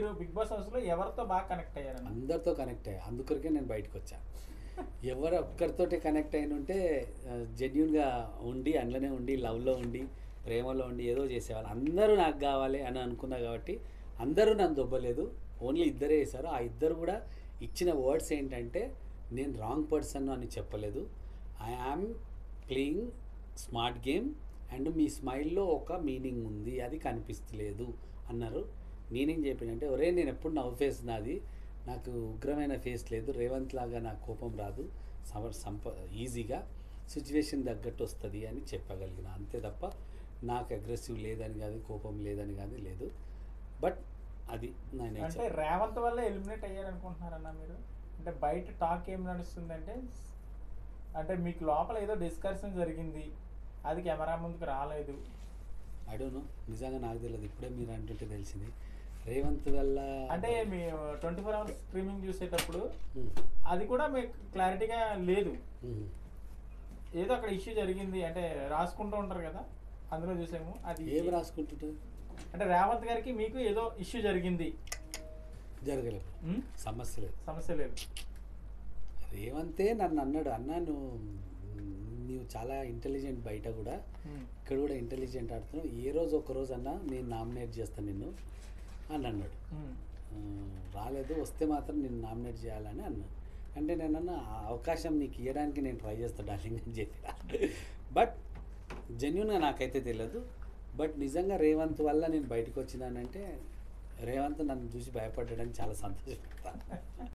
మీరు big boss house లో ఎవరితో బాగా కనెక్ట్ అయ్యారన్న అందరితో కనెక్ట్ అయ్యా అందుకొరకే నేను బయటకు వచ్చా ఎవరు ఒక్కరితోటి కనెక్ట్ అయిన ఉంటే జెన్యున్గా ఉండి అందులోనే ఉండి లవ్లో ఉండి ప్రేమలో ఉండి ఏదో చేసేవాళ్ళు అందరూ నాకు కావాలి అని అనుకున్నా కాబట్టి అందరూ నన్ను దొబ్బలేదు ఓన్లీ ఇద్దరే వేశారు ఆ ఇద్దరు కూడా ఇచ్చిన వర్డ్స్ ఏంటంటే నేను రాంగ్ పర్సన్ అని చెప్పలేదు I am playing smart game and మీ స్మైల్లో ఒక మీనింగ్ ఉంది అది కనిపిస్తలేదు అన్నారు నేనేం చెప్పానంటే ఒరే నేను ఎప్పుడు నవ్వు ఫేస్ నాది నాకు ఉగ్రమైన ఫేస్ లేదు రేవంత్ లాగా నాకు కోపం రాదు సమ సంప ఈజీగా సిచ్యువేషన్ తగ్గట్టు వస్తుంది అని చెప్పగలిగిన అంతే తప్ప నాకు అగ్రెసివ్ లేదని కాదు కోపం లేదని కాదు లేదు బట్ అది నా అంటే నేచర్ రేవంత్ వల్ల ఎలిమినేట్ అయ్యారు అనుకుంటున్నారన్న మీరు అంటే బయట టాక్ ఏం నడుస్తుందంటే అంటే మీకు లోపల ఏదో డిస్కషన్ జరిగింది అది కెమెరా ముందుకు రాలేదు ఐ డోంట్ నో నిజంగా నాకు తెలియదు ఇప్పుడే మీరు అంటుంటే తెలిసింది రేవంత్ వల్ల అంటే మీ ట్వంటీ ఫోర్ అవర్స్ స్ట్రీమింగ్ చూసేటప్పుడు ఉమ్, అది కూడా మీకు క్లారిటీగా లేదు ఉమ్. ఏదో అక్కడ ఇష్యూ జరిగింది అంటే రాసుకుంటూ ఉంటారు కదా అందులో చూసాము అది ఏం రాసుకుంటుంటుంది అంటే రేవంత్ గారికి మీకు ఏదో ఇష్యూ జరిగింది జరగలేదు ఉమ్? సమస్య లేదు సమస్య లేదు రేవంతే నన్ను అన్నాడు అన్నా నువ్వు నీవు చాలా ఇంటెలిజెంట్ బయట కూడా ఉమ్. ఇక్కడ కూడా ఇంటెలిజెంట్ ఆడుతున్నావు ఏ రోజు ఒక రోజు అన్నా నేను నామినేట్ చేస్తాను నిన్ను అని అన్నాడు ఉమ్. ఆ, రాలేదు వస్తే మాత్రం నేను నామినేట్ చేయాలని అన్నాను అంటే నేను అన్న "ఆ అవకాశం నీకు ఇవ్వడానికి నేను ట్రై చేస్తాను డార్లింగ్ అని చెప్పి బట్ జెన్యున్గా నాకైతే తెలియదు బట్ నిజంగా రేవంత్ వల్ల నేను బయటకు వచ్చినానంటే రేవంత్ నన్ను చూసి భయపడ్డాడని చాలా సంతోషపడతాను